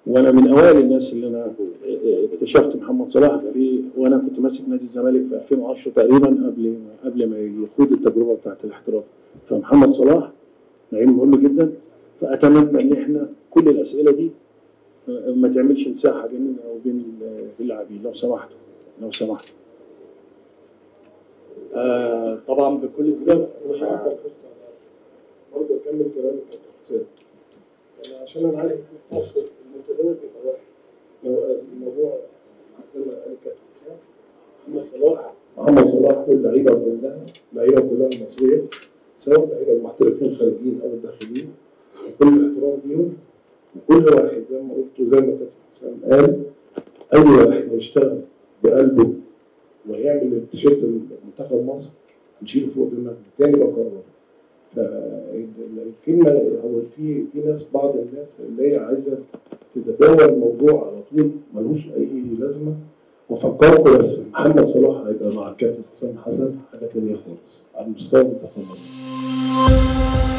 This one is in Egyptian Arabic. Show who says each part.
Speaker 1: وانا من اوائل الناس اللي انا اكتشفت محمد صلاح في وانا كنت ماسك نادي الزمالك في 2010 تقريبا قبل قبل ما يخوض التجربه بتاعت الاحتراف فمحمد صلاح لعيب مهم جدا فاتمنى ان احنا كل الاسئله دي ما تعملش مساحه بيننا وبين اللاعبين لو سمحتوا لو سمحتوا
Speaker 2: آه طبعا بكل سبب
Speaker 3: برضه اكمل كلامك يا حسام يعني عشان انا عارف في مصر المتداول بيبقى واحد لو الموضوع زي ما قال كابتن حسام محمد صلاح محمد صلاح واللعيبه كلها اللعيبه كلها المصريه سواء اللعيبه المحترفين الخارجيين او الداخلين كل الاحترام ليهم وكل واحد زي ما قلت وزي ما كابتن حسام قال اي واحد هيشتغل بقلبه وهيعمل التيشيرت منتخب مصر هنشيله فوق دماغنا تاني بكرر فالكلمه او في في ناس بعض الناس اللي هي عايزه تتداول الموضوع على طول ملوش اي لازمه وافكركم بس محمد صلاح هيبقى مع الكابتن حسام حسن حاجه تانيه خالص على مستوى منتخب مصر